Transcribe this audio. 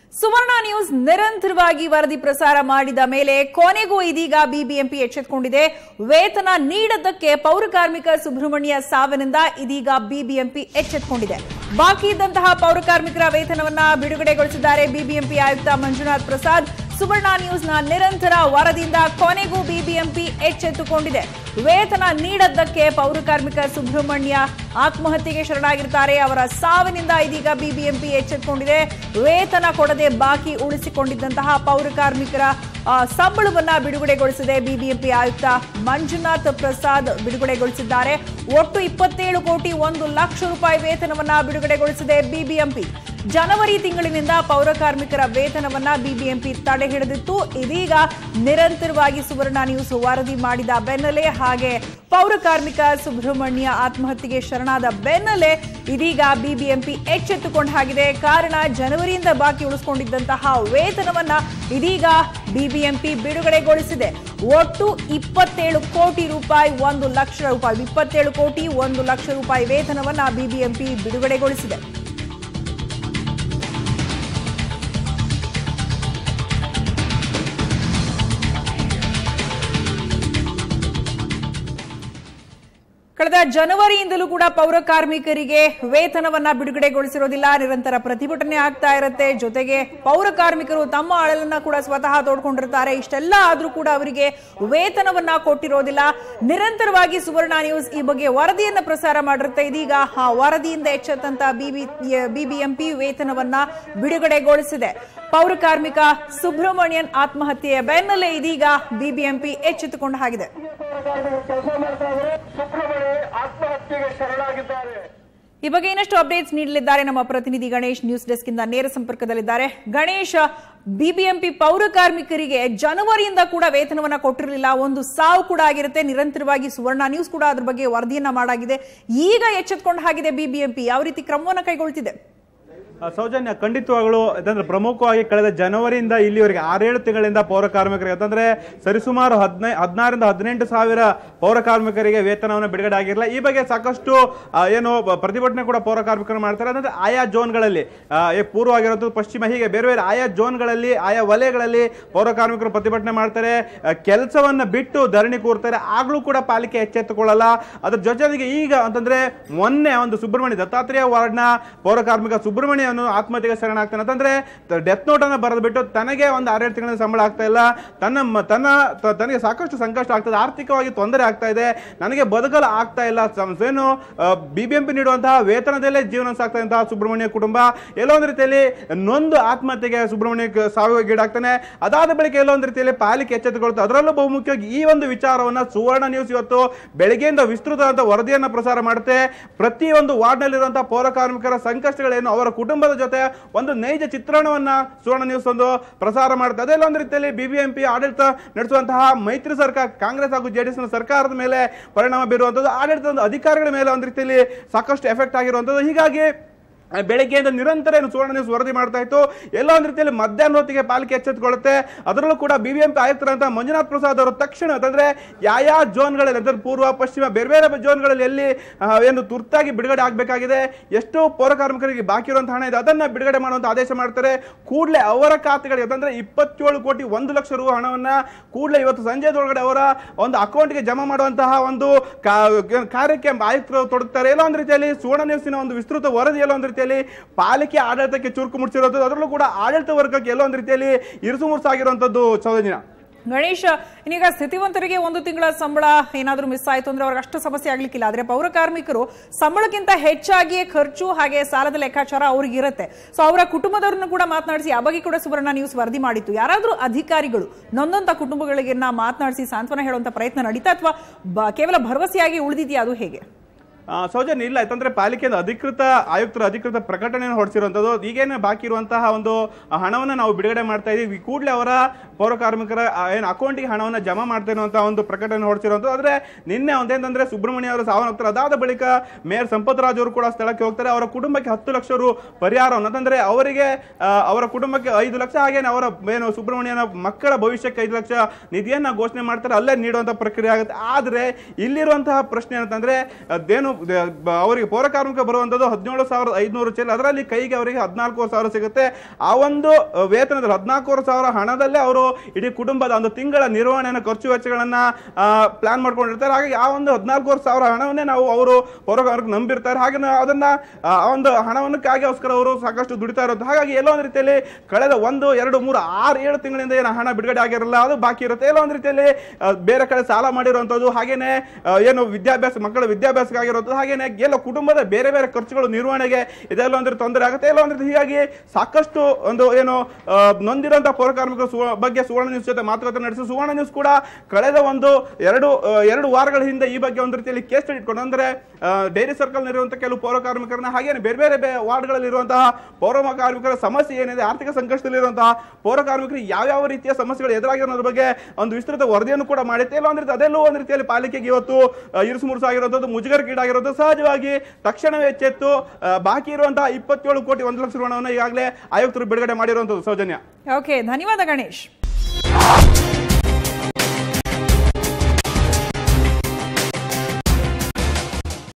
ಸುವರ್ಣ news ನಿರಂತರವಾಗಿ ವರದಿ ಪ್ರಸಾರ ಮಾಡಿದ ಮೇಲೆ ಕೊನೆಗೂ ಇದೀಗ ಬಿಬಿಎಂಪಿ ಎಚ್ಚೆತ್ತುಕೊಂಡಿದೆ ವೇತನ ನೀಡದ್ದಕ್ಕೆ ಪೌರ ಕಾರ್ಮಿಕ ಸುಬ್ರಹ್ಮಣ್ಯ ಸಾವಿನಿಂದ ಇದೀಗ ಬಿಬಿಎಂಪಿ ಎಚ್ಚೆತ್ತುಕೊಂಡಿದೆ ಬಾಕಿ ಇದ್ದಂತಹ ಪೌರ ಕಾರ್ಮಿಕರ ವೇತನವನ್ನ ಬಿಡುಗಡೆಗೊಳಿಸಿದ್ದಾರೆ ಬಿಬಿಎಂಪಿ ಆಯುಕ್ತ ಮಂಜುನಾಥ್ ಪ್ರಸಾದ್ ಸುವರ್ಣ ನ್ಯೂಸ್ನ ನಿರಂತರ ವರದಿಯಿಂದ ಕೊನೆಗೂ ಬಿಬಿಎಂಪಿ ಎಚ್ಚೆತ್ತುಕೊಂಡಿದೆ ವೇತನ ನೀಡದ್ದಕ್ಕೆ ಪೌರ ಕಾರ್ಮಿಕ ಸುಬ್ರಹ್ಮಣ್ಯ ಆತ್ಮಹತ್ಯೆಗೆ ಶರಣಾಗಿರ್ತಾರೆ ಅವರ ಸಾವಿನಿಂದ ಇದೀಗ ಬಿಬಿಎಂಪಿ ಎಚ್ಚೆತ್ತುಕೊಂಡಿದೆ ವೇತನ ಕೊಡದೆ ಬಾಕಿ ಉಳಿಸಿಕೊಂಡಿದ್ದಂತಹ ಪೌರ ಕಾರ್ಮಿಕರ ಆ, ಸಂಬಳವನ್ನ ಬಿಡುಗಡೆಗೊಳಿಸಿದೆ ಬಿಬಿಎಂಪಿ ಆಯುಕ್ತ ಮಂಜುನಾಥ್ ಪ್ರಸಾದ್ ಬಿಡುಗಡೆಗೊಳಿಸಿದ್ದಾರೆ ಒಟ್ಟು ಇಪ್ಪತ್ತೇಳು ಕೋಟಿ ಒಂದು ಲಕ್ಷ ರೂಪಾಯಿ ವೇತನವನ್ನ ಬಿಡುಗಡೆಗೊಳಿಸಿದೆ ಬಿಬಿಎಂಪಿ ಜನವರಿ ತಿಂಗಳಿನಿಂದ ಪೌರ ಕಾರ್ಮಿಕರ ವೇತನವನ್ನ ಬಿಬಿಎಂಪಿ ತಡೆ ಹಿಡಿದಿತ್ತು ಇದೀಗ ನಿರಂತರವಾಗಿ ಸುವರ್ಣ ನ್ಯೂಸ್ ವರದಿ ಮಾಡಿದ ಬೆನ್ನಲ್ಲೇ ಹಾಗೆ ಪೌರ ಕಾರ್ಮಿಕ ಸುಬ್ರಹ್ಮಣ್ಯ ಆತ್ಮಹತ್ಯೆಗೆ ಶರಣಾದ ಬೆನ್ನಲ್ಲೇ ಇದೀಗ ಬಿಬಿಎಂಪಿ ಎಚ್ಚೆತ್ತುಕೊಂಡ ಹಾಗಿದೆ ಕಾರಣ ಜನವರಿಯಿಂದ ಬಾಕಿ ಉಳಿಸಿಕೊಂಡಿದ್ದಂತಹ ವೇತನವನ್ನ ಇದೀಗ ಬಿಬಿಎಂಪಿ ಬಿಡುಗಡೆಗೊಳಿಸಿದೆ ಒಟ್ಟು ಇಪ್ಪತ್ತೇಳು ಕೋಟಿ ರೂಪಾಯಿ ಒಂದು ಲಕ್ಷ ರೂಪಾಯಿ ಇಪ್ಪತ್ತೇಳು ಕೋಟಿ ಒಂದು ಲಕ್ಷ ರೂಪಾಯಿ ವೇತನವನ್ನ ಬಿಬಿಎಂಪಿ ಬಿಡುಗಡೆಗೊಳಿಸಿದೆ ಕಳೆದ ಜನವರಿಯಿಂದಲೂ ಕೂಡ ಪೌರ ಕಾರ್ಮಿಕರಿಗೆ ವೇತನವನ್ನ ಬಿಡುಗಡೆಗೊಳಿಸಿರೋದಿಲ್ಲ ನಿರಂತರ ಪ್ರತಿಭಟನೆ ಆಗ್ತಾ ಇರುತ್ತೆ ಜೊತೆಗೆ ಪೌರ ಕಾರ್ಮಿಕರು ತಮ್ಮ ಅಳಲನ್ನ ಕೂಡ ಸ್ವತಃ ತೋಡ್ಕೊಂಡಿರ್ತಾರೆ ಇಷ್ಟೆಲ್ಲ ಆದ್ರೂ ಕೂಡ ಅವರಿಗೆ ವೇತನವನ್ನ ಕೊಟ್ಟಿರೋದಿಲ್ಲ ನಿರಂತರವಾಗಿ ಸುವರ್ಣ ನ್ಯೂಸ್ ಈ ಬಗ್ಗೆ ವರದಿಯನ್ನ ಪ್ರಸಾರ ಮಾಡಿರುತ್ತೆ ಇದೀಗ ಆ ವರದಿಯಿಂದ ಎಚ್ಚೆತ್ತಂತ ಬಿಬಿ ಬಿಬಿಎಂಪಿ ವೇತನವನ್ನ ಬಿಡುಗಡೆಗೊಳಿಸಿದೆ ಪೌರ ಕಾರ್ಮಿಕ ಸುಬ್ರಹ್ಮಣ್ಯನ್ ಆತ್ಮಹತ್ಯೆಯ ಬೆನ್ನಲ್ಲೇ ಇದೀಗ ಬಿಬಿಎಂಪಿ ಎಚ್ಚೆತ್ತುಕೊಂಡ ಹಾಗಿದೆ ಕೆಲಸ ಮಾಡ್ತಾ ಇದ್ದಾರೆ ಸುಬ್ರಹ್ಮಣ್ಯ ಆತ್ಮಹತ್ಯೆಗೆ ಶರಣಾಗಿದ್ದಾರೆ ಈ ಬಗ್ಗೆ ಇನ್ನಷ್ಟು ಅಪ್ಡೇಟ್ಸ್ ನೀಡಲಿದ್ದಾರೆ ನಮ್ಮ ಪ್ರತಿನಿಧಿ ಗಣೇಶ್ ನ್ಯೂಸ್ ಡೆಸ್ಕ್ ಇಂದ ನೇರ ಸಂಪರ್ಕದಲ್ಲಿದ್ದಾರೆ ಗಣೇಶ್ ಬಿಬಿಎಂಪಿ ಪೌರ ಕಾರ್ಮಿಕರಿಗೆ ಜನವರಿಯಿಂದ ಕೂಡ ವೇತನವನ್ನ ಕೊಟ್ಟಿರಲಿಲ್ಲ ಒಂದು ಸಾವು ಕೂಡ ಆಗಿರುತ್ತೆ ನಿರಂತರವಾಗಿ ಸುವರ್ಣ ನ್ಯೂಸ್ ಕೂಡ ಅದ್ರ ಬಗ್ಗೆ ವರದಿಯನ್ನ ಮಾಡಾಗಿದೆ ಈಗ ಎಚ್ಚೆತ್ಕೊಂಡ ಹಾಗಿದೆ ಬಿಬಿಎಂಪಿ ಯಾವ ರೀತಿ ಕ್ರಮವನ್ನ ಕೈಗೊಳ್ತಿದೆ ಆ, ಸೌಜನ್ಯ ಖಂಡಿತವಾಗ್ಲು ಯಾಕಂದ್ರೆ ಪ್ರಮುಖವಾಗಿ ಕಳೆದ ಜನವರಿಯಿಂದ ಇಲ್ಲಿವರೆಗೆ ಆರೇಳು ತಿಂಗಳಿಂದ ಪೌರ ಕಾರ್ಮಿಕರಿಗೆ ಯಾಕಂದ್ರೆ ಸರಿಸುಮಾರು ಹದಿನೈ ಹದಿನಾರರಿಂದ ಹದಿನೆಂಟು ಸಾವಿರ ಪೌರ ಕಾರ್ಮಿಕರಿಗೆ ವೇತನವನ್ನು ಬಿಡುಗಡೆ ಆಗಿರಲಿಲ್ಲ ಈ ಬಗ್ಗೆ ಸಾಕಷ್ಟು ಆ, ಏನು ಬ- ಪ್ರತಿಭಟನೆ ಕೂಡ ಪೌರ ಕಾರ್ಮಿಕರು ಮಾಡ್ತಾರೆ ಅಂದ್ರೆ ಆಯಾ ಝೋನ್ಗಳಲ್ಲಿ ಆ, ಈ ಪೂರ್ವ ಆಗಿರೋದು ಪಶ್ಚಿಮ ಹೀಗೆ ಬೇರೆ ಬೇರೆ ಆಯಾ ಝೋನ್ಗಳಲ್ಲಿ ಆಯಾ ವಲಯಗಳಲ್ಲಿ ಪೌರ ಕಾರ್ಮಿಕರು ಪ್ರತಿಭಟನೆ ಮಾಡ್ತಾರೆ ಕೆಲಸವನ್ನ ಬಿಟ್ಟು ಧರಣಿ ಕೂರ್ತಾರೆ ಆಗ್ಲೂ ಕೂಡ ಪಾಲಿಕೆ ಎಚ್ಚೆತ್ತುಕೊಳ್ಳಲ್ಲ ಅದ್ರ ಜೊತೆಗೆ ಈಗ ಅಂತಂದ್ರೆ ಮೊನ್ನೆ ಒಂದು ಸುಬ್ರಹ್ಮಣ್ಯ ದತ್ತಾತ್ರೇಯ ವಾರ್ಡ್ನ ಪೌರ ಕಾರ್ಮಿಕ ಸುಬ್ರಹ್ಮಣ್ಯ ಅವನು ಆತ್ಮಹತ್ಯೆಗೆ ಶರಣಾಗ್ತಾನೆ ಅಂತಂದ್ರೆ ಡೆತ್ ನೋಟ್ ಅನ್ನ ಬರೆದು ಬಿಟ್ಟು ತನಗೆ ಒಂದು ಆರೇಳು ತಿಂಗಳ ಸಂಬಳ ಆಗ್ತಾ ಇಲ್ಲ ತನ್ನ ಮ- ತನ್ನ ತ- ತನಗೆ ಸಾಕಷ್ಟು ಸಂಕಷ್ಟ ಆಗ್ತದೆ ಆರ್ಥಿಕವಾಗಿ ತೊಂದರೆ ಆಗ್ತಾ ಇದೆ ನನಗೆ ಬದುಕಲು ಆಗ್ತಾ ಇಲ್ಲ ಸಂ- ಏನು ಬಿಬಿಎಂಪಿ ನೀಡುವಂತಹ ವೇತನದಲ್ಲೇ ಜೀವನ ಸಾಗ್ತಂತಹ ಸುಬ್ರಹ್ಮಣ್ಯ ಕುಟುಂಬ ಎಲ್ಲೋ ಒಂದು ರೀತಿಯಲ್ಲಿ ನೊಂದು ಆತ್ಮಹತ್ಯೆಗೆ ಸುಬ್ರಹ್ಮಣ್ಯ ಕ- ಸಾವಿಗೀಡಾಗ್ತಾನೆ ಅದಾದ ಬಳಿಕ ಎಲ್ಲೋ ಒಂದು ರೀತಿಯಲ್ಲಿ ಪಾಲಿಕೆ ಎಚ್ಚೆತ್ತುಕೊಳ್ತು ಅದರಲ್ಲೂ ಬಹುಮುಖ್ಯವಾಗಿ ಈ ಒಂದು ವಿಚಾರವನ್ನ ಸುವರ್ಣ ನ್ಯೂಸ್ ಇವತ್ತು ಬೆಳಗ್ಗೆಯಿಂದ ವಿಸ್ತೃತವಾದ ವರದಿಯನ್ನ ಪ್ರಸಾರ ಮಾಡುತ್ತೆ ಪ್ರತಿ ಒಂದು ವಾರ್ಡ್ನಲ್ಲಿರುವಂತಹ ಪೌರ ಕಾರ್ಮಿಕರ ಸಂಕಷ್ಟಗಳೇನು ಅವರ ಕುಟುಂಬದ ಜೊತೆ ಒಂದು ನೈಜ ಚಿತ್ರಣವನ್ನ ಸುವರ್ಣ ನ್ಯೂಸ್ ಒಂದು ಪ್ರಸಾರ ಮಾಡುತ್ತೆ ಅದೆಲ್ಲ ಒಂದು ರೀತಿಯಲ್ಲಿ ಬಿಬಿಎಂಪಿ ಆಡಳಿತ ನಡೆಸುವಂತಹ ಮೈತ್ರಿ ಸರ್ಕಾರ ಕಾಂಗ್ರೆಸ್ ಹಾಗೂ ಜೆಡಿಎಸ್ ಸರ್ಕಾರದ ಮೇಲೆ ಪರಿಣಾಮ ಬೀರುವಂಥದ್ದು ಆಡಳಿತದ ಒಂದು ಅಧಿಕಾರಿಗಳ ಮೇಲೆ ಒಂದು ರೀತಿಯಲ್ಲಿ ಸಾಕಷ್ಟು ಎಫೆಕ್ಟ್ ಆಗಿರುವಂಥದ್ದು ಹೀಗಾಗಿ ಆ, ಬೆಳಗ್ಗೆಯಿಂದ ನಿರಂತರ ಏನು ಸುವರ್ಣ ನ್ಯೂಸ್ ವರದಿ ಮಾಡ್ತಾ ಇತ್ತು ಎಲ್ಲ ಒಂದು ರೀತಿಯಲ್ಲಿ ಮಧ್ಯಾಹ್ನ ಹೊತ್ತಿಗೆ ಪಾಲಿಕೆ ಎಚ್ಚೆತ್ತುಕೊಳ್ಳುತ್ತೆ ಅದರಲ್ಲೂ ಕೂಡ ಬಿಬಿಎಂಪಿ ಆಯುಕ್ತರಂತ ಮಂಜುನಾಥ್ ಪ್ರಸಾದ್ ಅವರು ತಕ್ಷಣ ಅಂತಂದ್ರೆ ಯಾವ ಝೋನ್ಗಳಲ್ಲಿ ಅಂದ್ರೆ ಪೂರ್ವ ಪಶ್ಚಿಮ ಬೇರೆ ಬೇರೆ ಝೋನ್ಗಳಲ್ಲಿ ಎಲ್ಲಿ ಆ, ಏನು ತುರ್ತಾಗಿ ಬಿಡುಗಡೆ ಆಗಬೇಕಾಗಿದೆ ಎಷ್ಟು ಪೌರ ಕಾರ್ಮಿಕರಿಗೆ ಬಾಕಿ ಇರುವಂತಹ ಹಣ ಇದೆ ಅದನ್ನ ಬಿಡುಗಡೆ ಮಾಡುವಂತ ಆದೇಶ ಮಾಡ್ತಾರೆ ಕೂಡಲೇ ಅವರ ಖಾತೆಗಳಿಗೆ ಅಂತಂದ್ರೆ ಇಪ್ಪತ್ತೇಳು ಕೋಟಿ ಒಂದು ಲಕ್ಷ ರು ಹಣವನ್ನ ಕೂಡಲೇ ಇವತ್ತು ಸಂಜೆದೊಳಗಡೆ ಅವರ ಒಂದು ಅಕೌಂಟ್ಗೆ ಜಮಾ ಮಾಡುವಂತಹ ಒಂದು ಕಾ- ಕಾರ್ಯಕ್ಕೆ ಆಯುಕ್ತರು ತೊಡಗ್ತಾರೆ ಎಲ್ಲ ಒಂದು ರೀತಿಯಲ್ಲಿ ಸುವರ್ಣ ನ್ಯೂಸಿನ ಒಂದು ವಿಸ್ತೃತ ವರದಿ ಎಲ್ಲ ಒಂದು ರೀತಿಯಲ್ಲಿ ಪಾಲಿಕೆ ಆಡಳಿತಕ್ಕೆ ಚುರುಕು ಮುಟ್ಟಿಸಿರುವಂಥದ್ದು ಅದರಲ್ಲೂ ಕೂಡ ಆಡಳಿತ ವರ್ಗಕ್ಕೆ ಎಲ್ಲ ಒಂದು ರೀತಿಯಲ್ಲಿ ಇರುಸು ಮುರುಸಾಗಿರುವಂಥದ್ದು ಸೌಜನ್ಯ ಗಣೇಶ್ ಇನ್ನೀಗ ಸ್ಥಿತಿವಂತರಿಗೆ ಒಂದು ತಿಂಗಳ ಸಂಬಳ ಏನಾದ್ರೂ ಮಿಸ್ ಆಯ್ತು ಅಂದ್ರೆ ಅವ್ರಿಗೆ ಅಷ್ಟು ಸಮಸ್ಯೆ ಆಗ್ಲಿಕ್ಕಿಲ್ಲ ಆದ್ರೆ ಪೌರ ಕಾರ್ಮಿಕರು ಸಂಬಳಕ್ಕಿಂತ ಹೆಚ್ಚಾಗಿ ಖರ್ಚು ಹಾಗೆ ಸಾಲದ ಲೆಕ್ಕಾಚಾರ ಅವ್ರಿಗೆ ಇರುತ್ತೆ ಸೊ ಅವರ ಕುಟುಂಬದವ್ರನ್ನ ಕೂಡ ಮಾತನಾಡಿಸಿ ಆ ಬಗ್ಗೆ ಕೂಡ ಸುವರ್ಣ ನ್ಯೂಸ್ ವರದಿ ಮಾಡಿತ್ತು ಯಾರಾದ್ರೂ ಅಧಿಕಾರಿಗಳು ನೊಂದಂತ ಕುಟುಂಬಗಳಿಗೆ ಮಾತನಾಡಿಸಿ ಸಾಂತ್ವನ ಹೇಳುವಂತ ಪ್ರಯತ್ನ ನಡೀತಾ ಅಥವಾ ಕೇವಲ ಭರವಸೆಯಾಗಿ ಉಳಿದಿದೆಯಾ ಅದು ಹೇಗೆ ಆ, ಸೌಜನ್ಯ ಇಲ್ಲ ಯಾಕಂದ್ರೆ ಪಾಲಿಕೆಯಿಂದ ಅಧಿಕೃತ ಆಯುಕ್ತರು ಅಧಿಕೃತ ಪ್ರಕಟಣೆಯನ್ನು ಹೊರಡಿಸಿರುವಂಥದ್ದು ಈಗೇನು ಬಾಕಿ ಇರುವಂತಹ ಒಂದು ಹಣವನ್ನು ನಾವು ಬಿಡುಗಡೆ ಮಾಡ್ತಾ ಇದೀವಿ ಕೂಡಲೇ ಅವರ ಪೌರ ಕಾರ್ಮಿಕರ ಆ, ಏನು ಅಕೌಂಟಿಗೆ ಹಣವನ್ನು ಜಮಾ ಮಾಡ್ತಾ ಇರುವಂತಹ ಒಂದು ಪ್ರಕಟಣೆ ಹೊರಡಿಸಿರುವಂಥದ್ದು ಆದ್ರೆ ನಿನ್ನೆ ಒಂದೇಂತಂದ್ರೆ ಸುಬ್ರಹ್ಮಣ್ಯ ಅವರು ಸಾವನ್ನಪ್ತಾರೆ ಅದಾದ ಬಳಿಕ ಮೇಯರ್ ಸಂಪತ್ ರಾಜ್ ಅವರು ಕೂಡ ಸ್ಥಳಕ್ಕೆ ಹೋಗ್ತಾರೆ ಅವರ ಕುಟುಂಬಕ್ಕೆ ಹತ್ತು ಲಕ್ಷ ರು ಪರಿಹಾರವನ್ನು ಅಂತಂದ್ರೆ ಅವರಿಗೆ ಆ, ಅವರ ಕುಟುಂಬಕ್ಕೆ ಐದು ಲಕ್ಷ ಹಾಗೇನೆ ಅವರ ಏನು ಸುಬ್ರಹ್ಮಣ್ಯನ ಮಕ್ಕಳ ಭವಿಷ್ಯಕ್ಕೆ ಐದು ಲಕ್ಷ ನಿಧಿಯನ್ನ ಘೋಷಣೆ ಮಾಡ್ತಾರೆ ಅಲ್ಲೇ ನೀಡುವಂತ ಪ್ರಕ್ರಿಯೆ ಆಗುತ್ತೆ ಆದ್ರೆ ಇಲ್ಲಿರುವಂತಹ ಪ್ರಶ್ನೆ ಏನಂತಂದ್ರೆ ಅದೇನು ದ- ಬ- ಅವರಿಗೆ ಪೌರ ಕಾರ್ಮಿಕ ಬರುವಂತದ್ದು ಹದಿನೇಳು ಸಾವಿರದ ಐದುನೂರು ಚೇಲ್ ಅದರಲ್ಲಿ ಕೈಗೆ ಅವರಿಗೆ ಹದಿನಾಲ್ಕೂವರೆ ಸಾವಿರ ಸಿಗುತ್ತೆ ಆ ಒಂದು ಅ, ವೇತನದಲ್ಲಿ ಹದಿನಾಲ್ಕೂವರೆ ಸಾವಿರ ಹಣದಲ್ಲೇ ಅವರು ಇಡೀ ಕುಟುಂಬದ ಒಂದು ತಿಂಗಳ ನಿರ್ವಹಣೆಯನ್ನು ಖರ್ಚು ವೆಚ್ಚಗಳನ್ನ ಪ್ಲಾನ್ ಮಾಡ್ಕೊಂಡಿರ್ತಾರೆ ಹಾಗಾಗಿ ಆ ಒಂದು ಹದಿನಾಲ್ಕೂವರೆ ಸಾವಿರ ಹಣವನ್ನೇ ನಾವು ಅವರು ಪೌರ ಕಾರ್ಮಿಕ ನಂಬಿರ್ತಾರೆ ಹಾಗೆ ನಾವು ಅದನ್ನ ಆ ಆ ಒಂದು ಹಣವನ್ನಕ್ಕಾಗೋಸ್ಕರ ಅವರು ಸಾಕಷ್ಟು ದುಡಿತಾ ಇರೋದು ಹಾಗಾಗಿ ಎಲ್ಲೋ ಒಂದು ರೀತಿಯಲ್ಲಿ ಕಳೆದ ಒಂದು ಎರಡು ಮೂರು ಆರು ಏಳು ತಿಂಗಳಿಂದ ಏನು ಹಣ ಬಿಡುಗಡೆ ಆಗಿರಲ್ಲ ಅದು ಬಾಕಿ ಇರುತ್ತೆ ಎಲ್ಲೋ ಒಂದು ರೀತಿಯಲ್ಲಿ ಆ, ಬೇರೆ ಕಡೆ ಸಾಲ ಮಾಡಿರುವಂಥದ್ದು ಹಾಗೇನೆ ಆ, ಏನು ವಿದ್ಯಾಭ್ಯಾಸ ಮಕ್ಕಳ ವಿದ್ಯಾಭ್ಯಾಸಕ್ಕಾಗಿರುವಂಥದ್ದು ಹಾಗೇನೆ ಎಲ್ಲ ಕುಟುಂಬದ ಬೇರೆ ಬೇರೆ ಖರ್ಚುಗಳು ನಿರ್ವಹಣೆಗೆ ಇದೆಲ್ಲ ಒಂದು ರೀತಿ ತೊಂದರೆ ಆಗುತ್ತೆ ಎಲ್ಲ ಒಂದು ರೀತಿ ಹೀಗಾಗಿ ಸಾಕಷ್ಟು ಒಂದು ಏನು ಆ, ನೊಂದಿರುವಂತಹ ಪೌರ ಕಾರ್ಮಿಕರ ಸುವ- ಬಗ್ಗೆ ಸುವರ್ಣ ನ್ಯೂಸ್ ಜೊತೆ ಮಾತುಕತೆ ನಡೆಸಿ ಸುವರ್ಣ ನ್ಯೂಸ್ ಕೂಡ ಕಳೆದ ಒಂದು ಎರಡು ಆ, ಎರಡು ವಾರಗಳ ಹಿಂದೆ ಈ ಬಗ್ಗೆ ಒಂದು ರೀತಿಯಲ್ಲಿ ಕೇಸ್ ಸ್ಟಡಿ ಇಟ್ಕೊಂಡು ಅಂದ್ರೆ ಆ, ಡೈರಿ ಸರ್ಕಲ್ ಇರುವಂತಹ ಕೆಲವು ಪೌರ ಕಾರ್ಮಿಕರನ್ನ ಹಾಗೇನೆ ಬೇರೆ ಬೇರೆ ಬೇ- ವಾರ್ಡ್ಗಳಲ್ಲಿ ಇರುವಂತಹ ಪೌರ ಕಾರ್ಮಿಕರ ಸಮಸ್ಯೆ ಏನಿದೆ ಆರ್ಥಿಕ ಸಂಕಷ್ಟದಲ್ಲಿರುವಂತಹ ಪೌರ ಕಾರ್ಮಿಕರಿಗೆ ಯಾವ್ಯಾವ ರೀತಿಯ ಸಮಸ್ಯೆಗಳು ಎದುರಾಗಿರೋದ್ರ ಬಗ್ಗೆ ಒಂದು ವಿಸ್ತೃತ ವರದಿಯನ್ನು ಕೂಡ ಮಾಡಿತ್ತೆ ಇಲ್ಲ ಒಂದು ರೀತಿ ಅದೆಲ್ಲೂ ಒಂದು ರೀತಿಯಲ್ಲಿ ಪಾಲಿಕೆಗೆ ಇವತ್ತು ಆ, ಇರುಸು ಮುರುಸಾಗಿರುವಂಥದ್ದು ಮುಜುಗರಕ್ಕೀಡಾಗಿರೋದು ಸಹಜವಾಗಿ ತಕ್ಷಣವೇ ಎಚ್ಚೆತ್ತು ಆ, ಬಾಕಿ ಇರುವಂತಹ ಇಪ್ಪತ್ತೇಳು ಕೋಟಿ ಒಂದು ಲಕ್ಷ ಋಣವನ್ನು ಈಗಾಗಲೇ ಆಯುಕ್ತರು ಬಿಡುಗಡೆ ಮಾಡಿರುವಂಥದ್ದು ಸೌಜನ್ಯ ಓಕೆ ಧನ್ಯವಾದ ಗಣೇಶ್